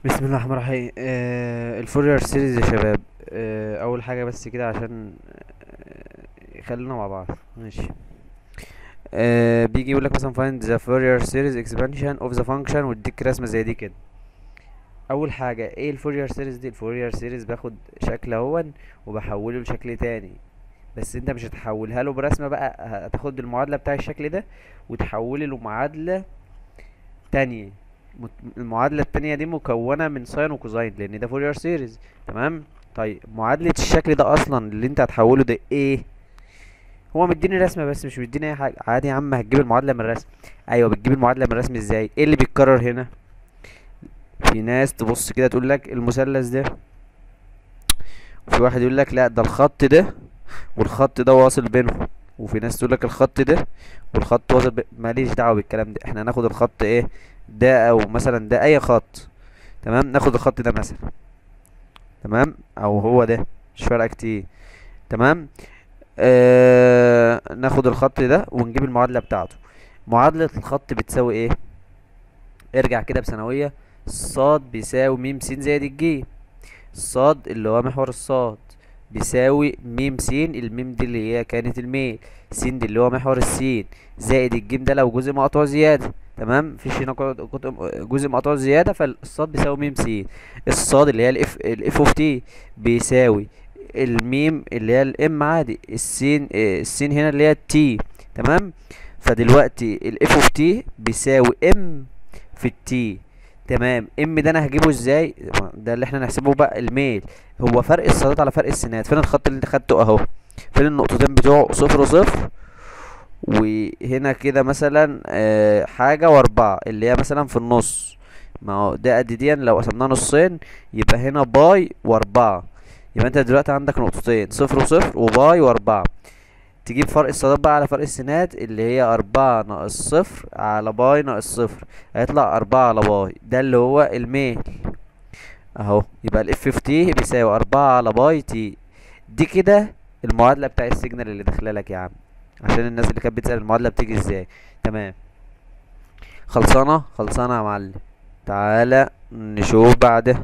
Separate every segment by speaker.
Speaker 1: بسم الله الرحمن الرحيم آه الفورير سيريز يا شباب آه اول حاجه بس كده عشان آه خلينا مع بعض ماشي آه بيجي يقول لك مثلا find the Fourier series expansion of the function ويديك رسمه زي دي كده اول حاجه ايه الفورير سيريز دي الفورير سيريز باخد شكل اهون وبحوله لشكل تاني بس انت مش هتحولها له برسمه بقى هتاخد المعادله بتاع الشكل ده وتحوله لمعادله تانية مت- المعادلة التانية دي مكونة من ساين وكوزاين لأن ده فورير سيريز تمام طيب معادلة الشكل ده أصلا اللي أنت هتحوله ده إيه؟ هو مديني رسمة بس مش مديني أي حاجة عادي يا عم هتجيب المعادلة من الرسم أيوه بتجيب المعادلة من الرسم إزاي؟ إيه اللي بيتكرر هنا؟ في ناس تبص كده تقول لك المثلث ده وفي واحد يقول لك لا ده الخط ده والخط ده واصل بينهم وفي ناس تقول لك الخط ده والخط واصل ب... ماليش دعوه بالكلام ده احنا هناخد الخط ايه ده او مثلا ده اي خط تمام ناخد الخط ده مثلا تمام او هو ده مش فارقه كتير تمام آه... ناخد الخط ده ونجيب المعادله بتاعته معادله الخط بتساوي ايه ارجع كده بثانويه صاد بيساوي ميم س زائد الجيم الصاد اللي هو محور الصاد بيساوي ميم س الميم دي اللي هي كانت الميل س دي اللي هو محور السين زائد الجيم ده لو جزء مقطوع زيادة تمام مفيش هنا قط- قط- جزء مقطوع زيادة فالصاد بيساوي ميم س الصاد اللي هي الاف الاف اوف تي بيساوي الميم اللي هي الام عادي السين آه، السين هنا اللي هي التي تمام فدلوقتي الاف اوف تي بيساوي ام في التي تمام ام ده انا هجيبه ازاي ده اللي احنا نحسبه بقى الميل هو فرق الصادات على فرق السينات فين الخط اللي انت خدته اهو فين النقطتين بتوعه صفر وصفر وهنا كده مثلا آه حاجة واربعة اللي هي مثلا في النص ما هو ده قد دي لو قسمناها نصين يبقى هنا باي واربعة يبقى انت دلوقتي عندك نقطتين صفر وصفر وباي واربعة تجيب فرق الصادات بقى على فرق السينات اللي هي أربعة ناقص صفر على باي ناقص صفر هيطلع أربعة على باي ده اللي هو الميل اهو يبقى الاف اف تي بيساوي أربعة على باي تي دي كده المعادلة بتاع السيجنال اللي داخله لك يا عم عشان الناس اللي كانت بتسأل المعادلة بتيجي ازاي تمام خلصانة خلصانة يا معلم تعالى نشوف بعدها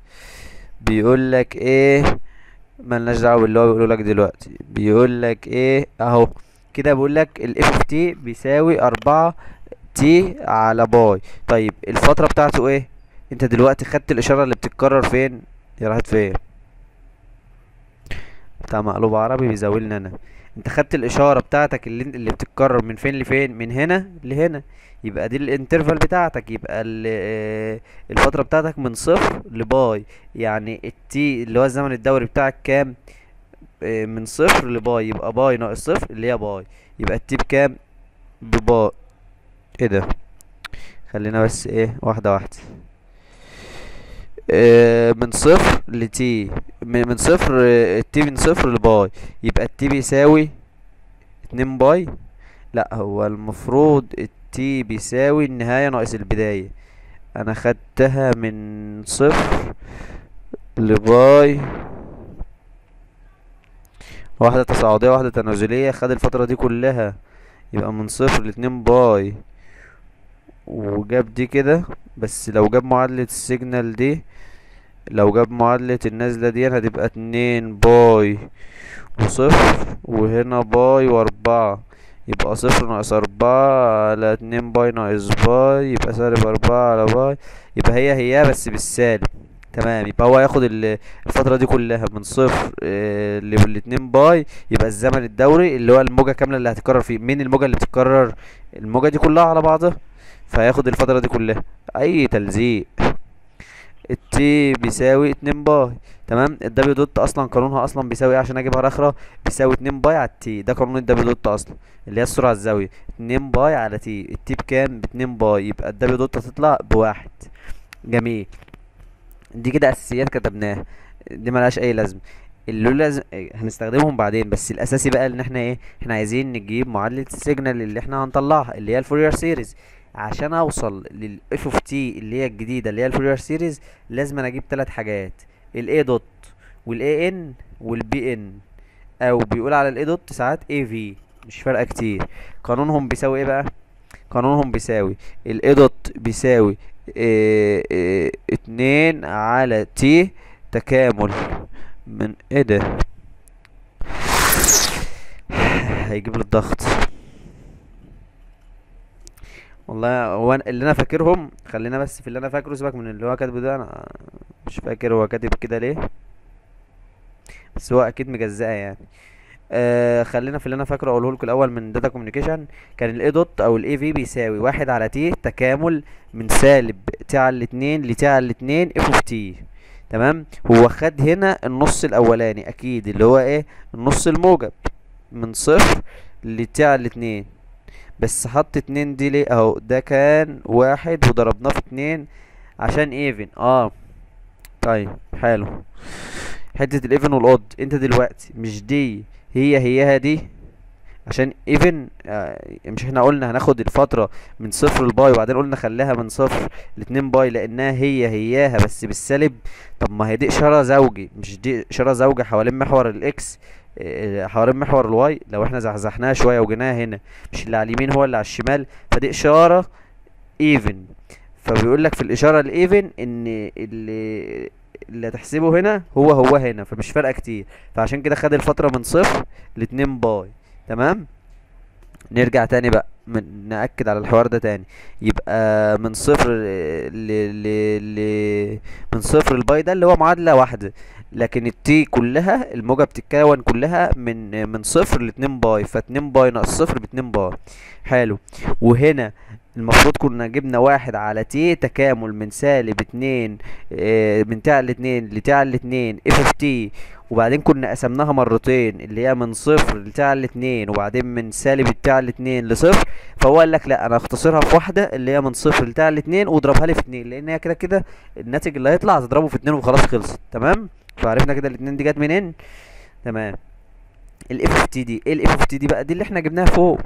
Speaker 1: بيقول لك ايه ملناش دعوه باللي هو بيقوله لك دلوقتي بيقول لك ايه اهو كده بيقول لك الاف اوف تي بيساوي أربعة تي على باي طيب الفترة بتاعته ايه انت دلوقتي خدت الاشارة اللي بتتكرر فين هي راحت فين بتاع مقلوب عربي بيزاولني انا انت خدت الاشارة بتاعتك اللي اللي بتتكرر من فين لفين من هنا لهنا يبقى دي الانترفال بتاعتك يبقى ال- آه، الفترة بتاعتك من صفر لباي يعني التي اللي هو الزمن الدوري بتاعك كام آه، من صفر لباي يبقى باي ناقص صفر اللي هي باي يبقى التي بكام بباي ايه ده خلينا بس ايه واحدة واحدة آه، من صفر لتي من من صفر آه، التي من صفر لباي يبقى التي بيساوي اتنين باي لا هو المفروض التي بيساوي النهاية ناقص البداية انا خدتها من صفر لباي واحدة تصاعدية واحدة تنازلية خد الفترة دي كلها يبقى من صفر لاتنين باي وجاب دي كده بس لو جاب معادلة السيجنال دي لو جاب معادلة النازلة دي هتبقى اتنين باي وصفر وهنا باي واربعة يبقى صفر ناقص أربعة على اتنين باي ناقص باي يبقى سالب أربعة على باي يبقى هي هي بس بالسالب تمام يبقى هو هياخد ال- الفترة دي كلها من صفر آه، ل- لاتنين باي يبقى الزمن الدوري اللي هو الموجة كاملة اللي هتتكرر فيه مين الموجة اللي بتتكرر الموجة دي كلها على بعضها فهياخد الفترة دي كلها أي تلزيق التي بيساوي اتنين باي تمام الدبليو دوت اصلا قانونها اصلا بيساوي ايه عشان اجيبها الاخره بيساوي اتنين باي على التي ده قانون الدبليو دوت اصلا اللي هي السرعه الزاويه اتنين باي على تي التي بكام باتنين باي يبقى الدبليو دوت هتطلع بواحد جميل دي كده اساسيات كتبناها دي ملهاش اي لازمه اللي له لازم هنستخدمهم بعدين بس الاساسي بقى ان احنا ايه احنا عايزين نجيب معادله السيجنال اللي احنا هنطلعها اللي هي الفورير سيريز عشان اوصل للاف اوف تي اللي هي الجديده اللي هي الفورير سيريز لازم أنا اجيب ثلاث حاجات الاي دوت والاي ان والبي ان او بيقول على الاي دوت ساعات اي في مش فارقه كتير قانونهم بيساوي ايه بقى قانونهم بيساوي الاي دوت بيساوي إيه إيه اتنين اتنين على تي تكامل من ايه ده هيجيب لي الضغط والله هو أنا- اللي انا فاكرهم خلينا بس في اللي انا فاكره سيبك من اللي هو كاتبه ده انا مش فاكر هو كاتب كده ليه بس هو اكيد مجزأة يعني آه خلينا في اللي انا فاكره اقوله لكم الاول من داتا كوميونيكيشن كان الاي دوت او الاي في بيساوي واحد على تي تكامل من سالب تي على الاتنين لتي على الاتنين اف اوف تي تمام هو خد هنا النص الاولاني اكيد اللي هو ايه النص الموجب من صفر لتي على الاتنين بس حط اتنين دي ليه اهو ده كان واحد وضربناه في اتنين عشان ايفن اه طيب حلو حتة الايفن والاود انت دلوقتي مش دي هي هيها دي عشان ايفن آه مش احنا قلنا هناخد الفترة من صفر لباي وبعدين قلنا خليها من صفر لاتنين باي لانها هي هياها بس بالسالب طب ما هي دي اشارة زوجي مش دي اشارة زوجة حوالين محور الاكس آه، حوالين محور الواي لو احنا زحزحناها شوية وجيناها هنا مش اللي على اليمين هو اللي على الشمال فدي اشارة ايفن فبيقول لك في الاشارة الايفن ان اللي اللي هتحسبه هنا هو هو هنا فمش فارقة كتير فعشان كده خد الفترة من صفر لاتنين باي تمام نرجع تاني بقى من نأكد على الحوار ده تاني يبقى من صفر ل ل ل من صفر لباي ده اللي هو معادلة واحدة لكن التي كلها الموجة بتتكون كلها من من صفر لاتنين باي فاتنين باي ناقص صفر باتنين باي حلو وهنا المفروض كنا جبنا واحد على تي تكامل من سالب اتنين اه من تي على الاتنين لتي على الاتنين اف اف تي وبعدين كنا قسمناها مرتين اللي هي من صفر لتي على الاتنين وبعدين من سالب التي على الاتنين لصفر فهو قال لك لا انا اختصرها في واحده اللي هي من صفر لتي على الاتنين واضربها لي في اتنين لان هي كده كده الناتج اللي هيطلع هتضربه في اتنين وخلاص خلصت تمام فعرفنا كده الاتنين دي جت منين تمام الاف اف تي دي ايه الاف اف تي دي بقى دي اللي احنا جبناها فوق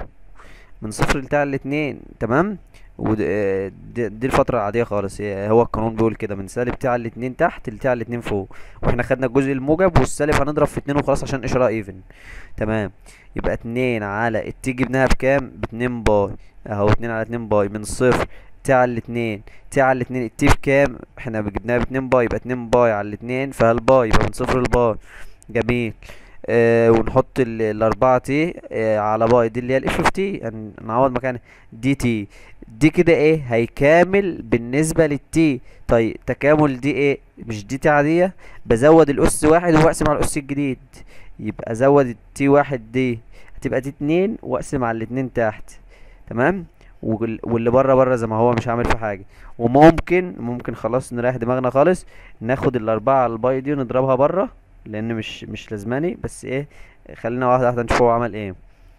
Speaker 1: من صفر لتاع الاتنين تمام ودي دي, دي الفترة العادية خالص هي- هو القانون بيقول كده من سالب تاع الاتنين تحت لتاع الاتنين فوق واحنا خدنا الجزء الموجب والسالب هنضرب في اتنين وخلاص عشان اشارة ايفن تمام يبقى اتنين على التي جبناها بكام باتنين باي اهو اتنين على اتنين باي من صفر تي على الاتنين تي على الاتنين التي بكام احنا جبناها باتنين باي يبقى اتنين باي على الاتنين فالباي يبقى من صفر لباي جميل آه ونحط ال- الأربعة تي آه على باي دي اللي هي الاف اف تي يعني نعوض مكان دي تي دي كده ايه هيكامل بالنسبة للتي طيب تكامل دي ايه مش دي تي عادية بزود الأس واحد وأقسم على الأس الجديد يبقى زود التي واحد دي هتبقى دي اتنين وأقسم على الاتنين تحت تمام وال- واللي بره بره زي ما هو مش عامل في حاجة وممكن ممكن خلاص نريح دماغنا خالص ناخد الأربعة على الباي دي ونضربها بره لأن مش مش لازماني بس ايه خلينا واحدة واحدة نشوف هو عمل ايه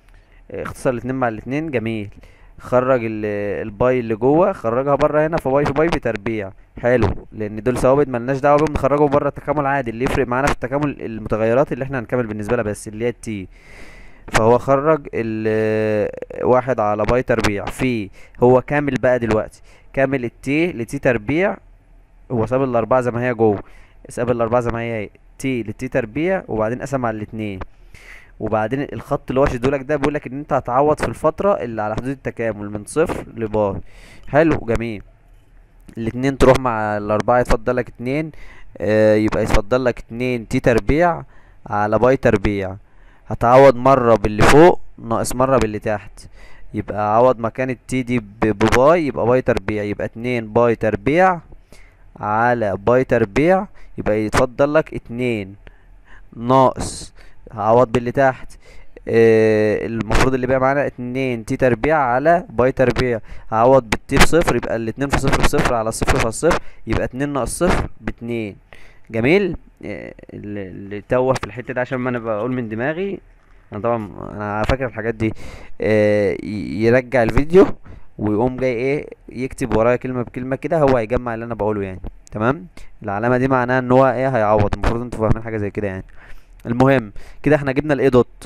Speaker 1: اختصر الاتنين مع الاتنين جميل خرج ال- الباي اللي جوه خرجها بره هنا فباي في باي بتربيع حلو لان دول ثوابت ملناش دعوه بيهم نخرجهم بره التكامل عادي اللي يفرق معانا في التكامل المتغيرات اللي احنا هنكمل بالنسبه لها بس اللي هي التي فهو خرج ال واحد على باي تربيع في هو كامل بقى دلوقتي كامل التي لتي تربيع هو ساب الاربعه زي ما هي جوه ساب الاربعه زي ما هي تي لتي تربيع وبعدين قسم على الاتنين وبعدين الخط اللي هو شدهولك ده بيقولك ان انت هتعوض في الفترة اللي على حدود التكامل من صفر لباي حلو جميل الاتنين تروح مع الاربعة يتفضل لك اتنين آه يبقى يتفضل لك اتنين تي تربيع على باي تربيع هتعوض مرة باللي فوق ناقص مرة باللي تحت يبقى عوض مكان التي دي ب- بباي يبقى باي تربيع يبقى اتنين باي تربيع على باي تربيع يبقى يتفضل لك اتنين ناقص هعوض باللي تحت آه المفروض اللي بقى معانا اتنين تي تربيع على باي تربيع هعوض بالتي بصفر يبقى الاتنين في صفر بصفر على صفر في صفر يبقى اتنين ناقص صفر باتنين جميل آه اللي اللي توه في الحتة دي عشان ما انا بقول من دماغي انا طبعا انا فاكر الحاجات دي آه ي- يرجع الفيديو ويقوم جاي ايه يكتب ورايا كلمة بكلمة كده هو هيجمع اللي انا بقوله يعني تمام العلامة دي معناها ان هو ايه هيعوض المفروض انتوا فاهمين حاجة زي كده يعني المهم كده احنا جبنا الاي دوت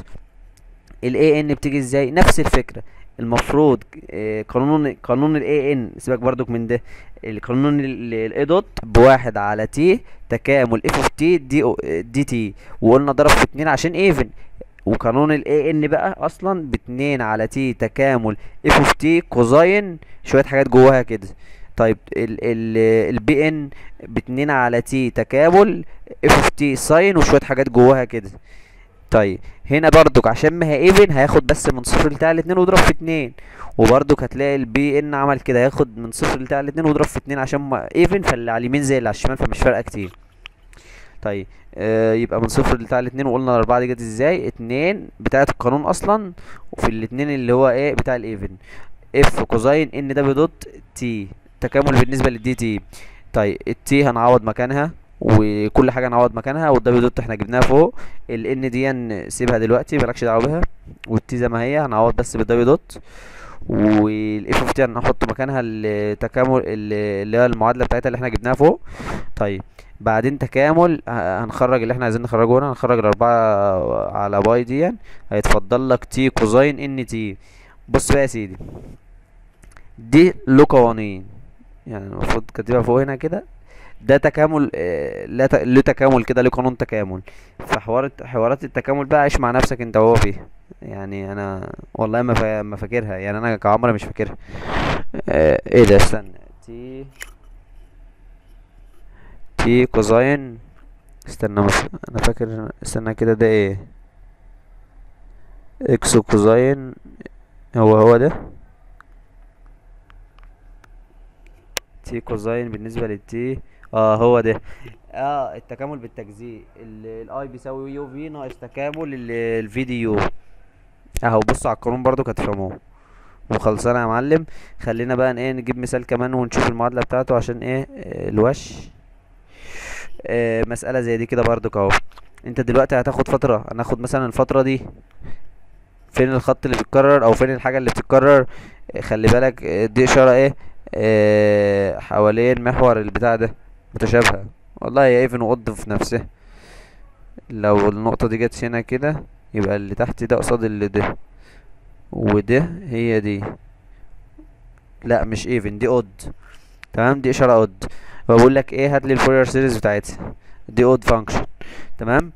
Speaker 1: الاي ان بتيجي ازاي نفس الفكره المفروض آه، قانون قانون الاي ان سيبك برضك من ده القانون الاي دوت بواحد على تي تكامل اف اوف تي دي او دي تي وقلنا ضرب في اتنين عشان ايفن وقانون الاي ان بقى اصلا باتنين على تي تكامل اف اوف تي كوزاين شويه حاجات جواها كده طيب ال ال البي ان باتنين على تي تكامل اف اوف تي ساين وشويه حاجات جواها كده طيب هنا برضك عشان ما هي ايفن هياخد بس من صفر لتاع الاتنين واضرب في اتنين وبرضك هتلاقي البي ان عمل كده هياخد من صفر لتاع الاتنين واضرب في اتنين عشان ما ايفن فاللي على اليمين زي اللي على الشمال فمش فارقه كتير طيب آه يبقى من صفر لتاع الاتنين وقلنا الاربعه دي جت ازاي اتنين بتاعه القانون اصلا وفي الاتنين اللي هو ايه بتاع الايفن اف كوزاين ان ده بدوت تي تكامل بالنسبه للدي تي طيب التي هنعوض مكانها وكل حاجه نعوض مكانها والدبليو دوت احنا جبناها فوق الان دي سيبها دلوقتي مالكش دعوه بيها والتي زي ما هي هنعوض بس بالدبليو دوت والاف اوف تي هنحط مكانها التكامل اللي هي المعادله بتاعتها اللي احنا جبناها فوق طيب بعدين تكامل ه- هنخرج اللي احنا عايزين نخرجه هنا هنخرج الأربعة على باي دي هيتفضل لك تي كوزاين ان تي بص بقى يا سيدي دي له قوانين يعني المفروض كاتبها فوق هنا كده ده تكامل آه، لا ت- له تكامل كده له قانون تكامل فحوار الت- حوارات التكامل بقى عيش مع نفسك انت وهو فيها يعني انا والله ما فا- ما فاكرها يعني انا كعمرة مش فاكرها آه، ايه ده استنى تي تي كوزاين استنى مس... انا فاكر استنى كده ده ايه اكس كوزاين هو هو ده تي كوزاين بالنسبة للتي اه هو ده اه التكامل بالتجزيء الاي بيساوي يو في ناقص تكامل الفي دي يو اهو بصوا على القانون برضو هتفهموه وخلصانه يا معلم خلينا بقى ن- ايه نجيب مثال كمان ونشوف المعادلة بتاعته عشان ايه آه، الوش آه، مسألة زي دي كده برضو اهو انت دلوقتي هتاخد فترة هناخد مثلا الفترة دي فين الخط اللي بيتكرر او فين الحاجة اللي بتتكرر آه، خلي بالك آه، دي اشارة ايه آه، حوالين محور البتاع ده متشابهة والله هي ايفن وقض في نفسها لو النقطة دي جت هنا كده يبقى اللي تحت ده قصاد اللي ده وده هي دي لا مش ايفن دي اود تمام دي اشارة اود بقول لك ايه هات لي الفورير سيريز بتاعتها دي اود فانكشن تمام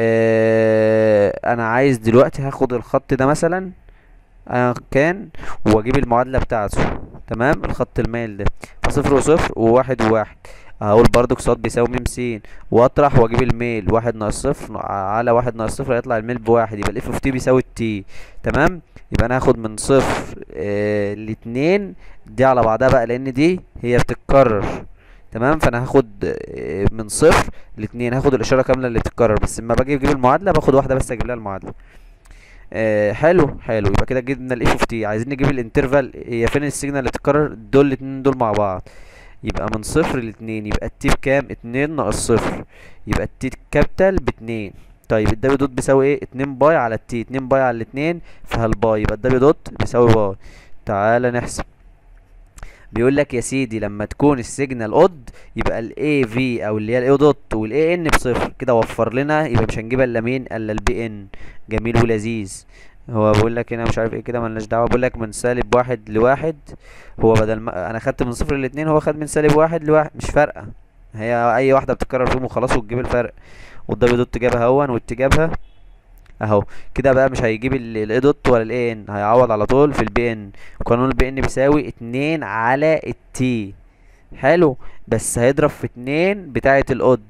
Speaker 1: آه انا عايز دلوقتي هاخد الخط ده مثلا ايا كان واجيب المعادلة بتاعته تمام الخط المايل ده فصفر وصفر وواحد وواحد هقول برضو صاد بيساوي ميم س واطرح واجيب الميل واحد ناقص صفر على واحد ناقص صفر هيطلع الميل بواحد يبقى الاف اوف تي بيساوي التي تمام يبقى انا هاخد من صفر آه لاتنين دي على بعضها بقى لان دي هي بتتكرر تمام فانا هاخد آه، من صفر لاتنين هاخد الاشاره كامله اللي بتتكرر بس لما باجي اجيب المعادله باخد واحده بس اجيب لها المعادله آه حلو حلو يبقى كده جبنا الاف اوف تي عايزين نجيب الانترفال هي فين السيجنال اللي بتتكرر دول الاتنين دول مع بعض يبقى من صفر لاتنين يبقى التي بكام اتنين ناقص صفر يبقى التي كابيتال باتنين طيب الدبليو دوت بيساوي ايه اتنين باي على التي اتنين باي على الاتنين فهالباي يبقى الدبليو دوت بيساوي باي تعالى نحسب بيقول لك يا سيدي لما تكون السيجنال اود يبقى الاي في او اللي هي الاي دوت والاي ان بصفر كده وفر لنا يبقى مش هنجيبها الا مين الا البي ان جميل ولذيذ هو بيقول لك هنا مش عارف ايه كده ملناش دعوه بيقول لك من سالب واحد لواحد هو بدل ما انا خدت من صفر لاتنين هو خد من سالب واحد لواحد مش فارقه هي اي واحده بتتكرر فيهم وخلاص وتجيب الفرق والدبليو دوت جابها هون والتي جابها اهو كده بقى مش هيجيب الاي دوت ولا الاي ان هيعوض على طول في البي ان قانون البي ان بيساوي اتنين على التي حلو بس هيضرب في اتنين بتاعة الاود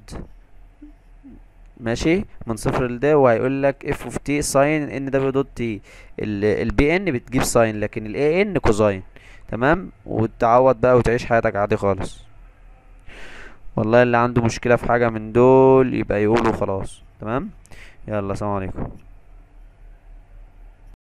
Speaker 1: ماشي من صفر لده وهيقول لك اف اوف تي ساين ان دبليو دوت تي البي ان بتجيب ساين لكن الاي ان كوزاين تمام وتعوض بقى وتعيش حياتك عادي خالص والله اللي عنده مشكلة في حاجة من دول يبقى يقوله خلاص تمام يلا سلام عليكم